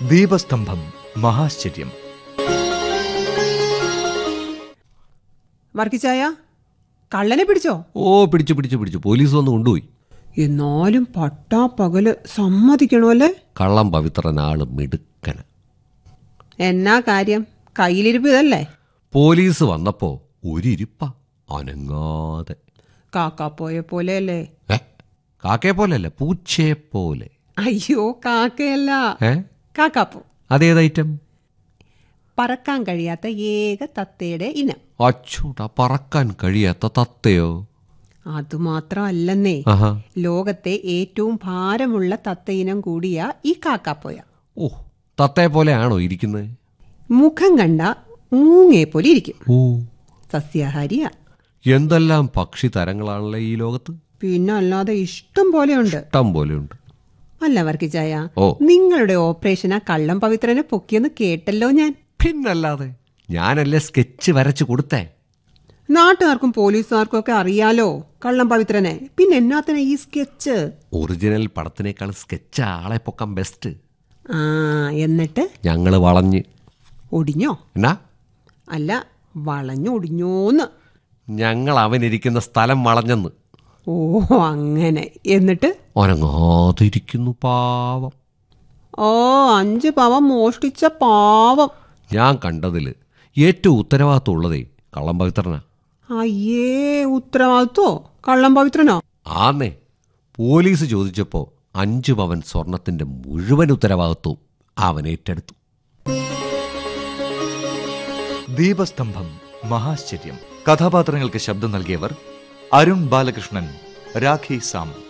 ദീപസ്തംഭം മഹാശ്ചര്യം വർക്കിച്ചായ കള്ളനെ പിടിച്ചോ ഓ പിടിച്ചു പിടിച്ചു പിടിച്ചു പോലീസ് വന്ന് കൊണ്ടുപോയി എന്നാലും പട്ടാ പകല് സമ്മതിക്കണമല്ലേ കള്ളം പവിത്രനാള് മിടുക്കന് എന്നാ കാര്യം കയ്യിലിരിപ്പ് ഇതല്ലേ പോലീസ് വന്നപ്പോ ഒരിരിപ്പ അനങ്ങാതെ കാക്കാപ്പോയ പോലെയല്ലേ ഏ കാക്കയെ പോലെയല്ല പൂച്ചയെ പോലെ അയ്യോ കാക്കയല്ല ഏ കാക്കാപ്പോ അതേത് ഐറ്റം പറക്കാൻ കഴിയാത്ത ഏക തത്തയുടെ ഇനം അച്ചൂട്ടാ പറക്കാൻ കഴിയാത്ത തത്തയോ അതുമാത്രമല്ലെന്നേ ആഹാ ലോകത്തെ ഏറ്റവും ഭാരമുള്ള തത്തയിനം കൂടിയ ഈ കാക്കാപ്പോയ ഓ തത്തയെ പോലെയാണോ ഇരിക്കുന്നത് മുഖം കണ്ട മൂങ്ങയെ പോലെ ഇരിക്കും ഓ സസ്യാഹാരിയാ എന്തെല്ലാം പക്ഷി തരങ്ങളാണല്ലേ ഈ ലോകത്ത് പിന്നെ അല്ലാതെ ഇഷ്ടം പോലെയുണ്ട് ഇഷ്ടം പോലെയുണ്ട് അല്ല വർക്കിച്ചായ ഓ. നിങ്ങളുടെ ഓപ്പറേഷൻ ആ കള്ളം പവിത്രനെ പൊക്കിയെന്ന് കേട്ടല്ലോ ഞാൻ പിന്നല്ലാതെ ഞാനല്ലേ സ്കെച്ച് വരച്ചു കൊടുത്തേ നാട്ടുകാർക്കും പോലീസുകാർക്കും ഒക്കെ അറിയാലോ കള്ളം പവിത്രനെ പിന്നെ എന്നാത്തിനാ ഈ സ്കെച്ച് ഒറിജിനൽ പടത്തിനേക്കാൾ സ്കെച്ച് ആളെ പൊക്കാൻ ബെസ്റ്റ് ആ എന്നിട്ട് ഞങ്ങള് വളഞ്ഞ് ഒടിഞ്ഞോ എന്നാ അല്ല വളഞ്ഞൊടിഞ്ഞോന്ന് ഞങ്ങൾ അവനിരിക്കുന്ന സ്ഥലം വളഞ്ഞെന്ന് ഓ അങ്ങനെ എന്നിട്ട് ഒനങ്ങാതിരിക്കുന്നു പാവം ഓ അഞ്ച് പാവം മോഷ്ടിച്ച പാവം ഞാൻ കണ്ടതിൽ ഏറ്റവും ഉത്തരവാദിത്വം ഉള്ളതേ കള്ളം പവിത്രനാ അയ്യേ ഉത്തരവാദിത്വോ കള്ളം പവിത്രനോ ആന്നേ പോലീസ് ചോദിച്ചപ്പോൾ അഞ്ചു പവൻ സ്വർണത്തിന്റെ മുഴുവൻ ഉത്തരവാദിത്വവും അവൻ ഏറ്റെടുത്തു ദീപസ്തംഭം മഹാശ്ചര്യം കഥാപാത്രങ്ങൾക്ക് ശബ്ദം നൽകിയവർ അരുൺ ബാലകൃഷ്ണൻ രാഖി സാം